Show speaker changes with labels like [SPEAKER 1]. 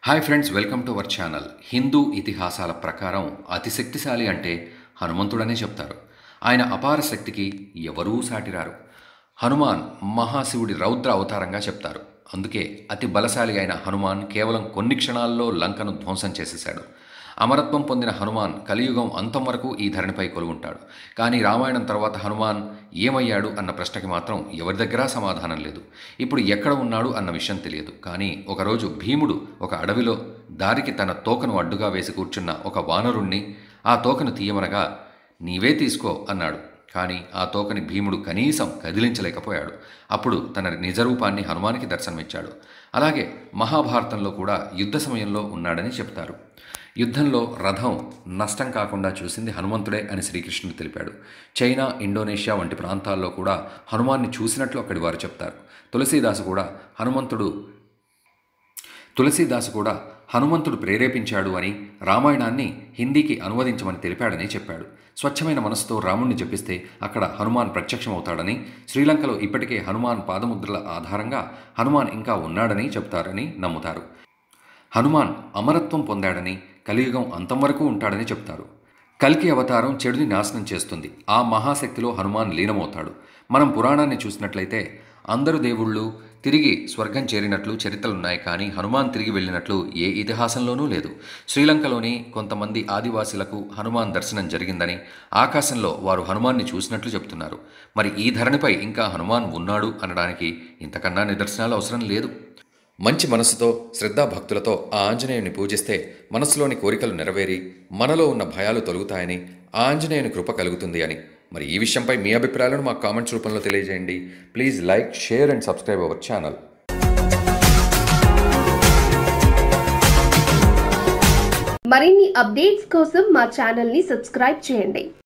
[SPEAKER 1] hi friends welcome to our channel Hindu ఇతిహాసాల ప్రకారం అతి శక్తిశాలి అంటే హనుమంతుడనే చెప్తారు ఆయన అపార శక్తికి ఎవరూ సాటిరారు హనుమాన్ మహాశివుడి రౌద్ర అవతారంగా చెప్తారు అందుకే అతి బలశాలి అయిన హనుమాన్ కేవలం కొన్ని క్షణాల్లో లంకను ధ్వంసం చేసేశాడు అమరత్వం పొందిన హనుమాన్ కలియుగం అంతం వరకు ఈ ధరణిపై కొలువుంటాడు కానీ రామాయణం తర్వాత హనుమాన్ ఏమయ్యాడు అన్న ప్రశ్నకి మాత్రం ఎవరి దగ్గర సమాధానం లేదు ఇప్పుడు ఎక్కడ ఉన్నాడు అన్న విషయం తెలియదు కానీ ఒకరోజు భీముడు ఒక అడవిలో దారికి తన తోకను అడ్డుగా వేసి కూర్చున్న ఒక వానరుణ్ణి ఆ తోకను తీయమనగా నీవే తీసుకో అన్నాడు కానీ ఆ తోకని భీముడు కనీసం కదిలించలేకపోయాడు అప్పుడు తన నిజరూపాన్ని హనుమానికి దర్శనమిచ్చాడు అలాగే మహాభారతంలో కూడా యుద్ధ సమయంలో ఉన్నాడని చెప్తారు యుద్ధంలో రథం నష్టం కాకుండా చూసింది హనుమంతుడే అని శ్రీకృష్ణుడు తెలిపాడు చైనా ఇండోనేషియా వంటి ప్రాంతాల్లో కూడా హనుమాన్ని చూసినట్లు అక్కడి వారు చెప్తారు తులసీదాసు కూడా హనుమంతుడు తులసీదాసు కూడా హనుమంతుడు ప్రేరేపించాడు అని రామాయణాన్ని హిందీకి అనువదించమని తెలిపాడని చెప్పాడు స్వచ్ఛమైన మనసుతో రాముణ్ణి జపిస్తే అక్కడ హనుమాన్ ప్రత్యక్షమవుతాడని శ్రీలంకలో ఇప్పటికే హనుమాన్ పాదముద్రల ఆధారంగా హనుమాన్ ఇంకా ఉన్నాడని చెప్తారని నమ్ముతారు హనుమాన్ అమరత్వం పొందాడని కలియుగం అంతం వరకు ఉంటాడని చెప్తారు కల్కి అవతారం చెడుని నాశనం చేస్తుంది ఆ మహాశక్తిలో హనుమాన్ లీనమవుతాడు మనం పురాణాన్ని చూసినట్లయితే అందరు దేవుళ్ళు తిరిగి స్వర్గం చేరినట్లు చరిత్రలున్నాయి కానీ హనుమాన్ తిరిగి వెళ్ళినట్లు ఏ ఇతిహాసంలోనూ లేదు శ్రీలంకలోని కొంతమంది ఆదివాసులకు హనుమాన్ దర్శనం జరిగిందని ఆకాశంలో వారు హనుమాన్ని చూసినట్లు చెప్తున్నారు మరి ఈ ధరణిపై ఇంకా హనుమాన్ ఉన్నాడు అనడానికి ఇంతకన్నా నిదర్శనాలు అవసరం లేదు మంచి మనసుతో శ్రద్ధాభక్తులతో ఆ ఆంజనేయుని పూజిస్తే మనసులోని కోరికలు నెరవేరి మనలో ఉన్న భయాలు తొలగుతాయని ఆ ఆంజనేయుని కృప కలుగుతుంది అని మరి ఈ విషయంపై మీ అభిప్రాయాలను మా కామెంట్స్ రూపంలో తెలియజేయండి please like share and subscribe our channel
[SPEAKER 2] మరిన్ని అప్డేట్స్ కోసం మా ఛానల్ ని సబ్స్క్రైబ్ చేయండి